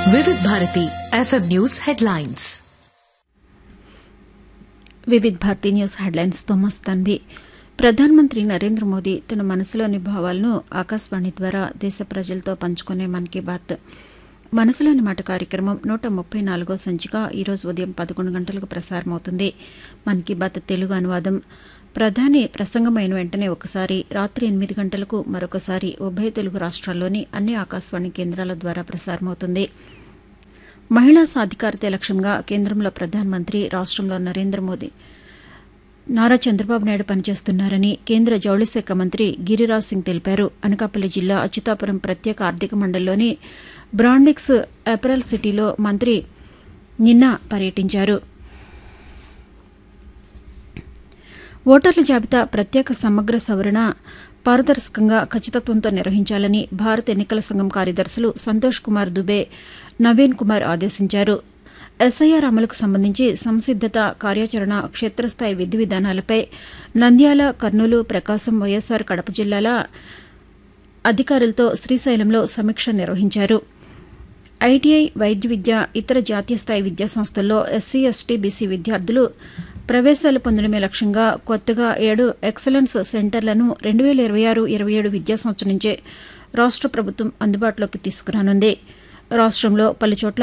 వివిధ Bharati FM news headlines Vividh Bharati news హెడ్లైన్స్తో మస్తాన్వి ప్రధానమంత్రి నరేంద్ర మోదీ తన మనసులోని భావాలను ఆకాశవాణి ద్వారా దేశ ప్రజలతో పంచుకునే మన్ కీ బాత్ మనసులోని మాట కార్యక్రమం నూట ముప్పై నాలుగో సంచిక ఈరోజు ఉదయం పదకొండు గంటలకు ప్రసారమవుతుంది మన్ కీ బాత్ తెలుగు అనువాదం ప్రధాని ప్రసంగమైన వెంటనే ఒకసారి రాత్రి ఎనిమిది గంటలకు మరొకసారి ఉభయ తెలుగు రాష్ట్రాల్లోని అన్ని ఆకాశవాణి కేంద్రాల ద్వారా ప్రసారమవుతుంది మహిళా సాధికారతే లక్ష్యంగా కేంద్రంలో ప్రధానమంత్రి రాష్ట్రంలో నరేంద్ర మోదీ నారా చంద్రబాబు నాయుడు పనిచేస్తున్నారని కేంద్ర జౌళి శాఖ మంత్రి గిరిరాజ్ సింగ్ తెలిపారు అనకాపల్లి జిల్లా అచ్యుతాపురం ప్రత్యేక ఆర్థిక మండలిలోని బ్రాండిక్స్ అపెరల్ సిటీలో మంత్రి నిన్న పర్యటించారు ఓటర్ల జాబితా ప్రత్యేక సమగ్ర సవరణ పారదర్శకంగా ఖచ్చితత్వంతో నిర్వహించాలని భారత ఎన్నికల సంఘం కార్యదర్శులు సంతోష్ కుమార్ దుబే నవీన్ కుమార్ ఆదేశించారు ఎస్ఐఆర్ అమలుకు సంబంధించి సంసిద్దత కార్యాచరణ క్షేత్రస్థాయి విధి విధానాలపై నంద్యాల కర్నూలు ప్రకాశం వైఎస్సార్ కడప జిల్లాల అధికారులతో శ్రీశైలంలో సమీక్ష నిర్వహించారు ఐటీఐ వైద్య విద్య ఇతర జాతీయ స్థాయి విద్యా సంస్థల్లో ఎస్సీ ఎస్టీ బీసీ విద్యార్థులు ప్రవేశాలు పొందడమే లక్ష్యంగా కొత్తగా ఏడు ఎక్సలెన్స్ సెంటర్లను రెండు వేల ఇరవై ఆరు ఇరవై ఏడు విద్యా సంవత్సరం నుంచే రాష్ట్ర ప్రభుత్వం అందుబాటులోకి తీసుకురానుంది రాష్ట్రంలో పలుచోట్ల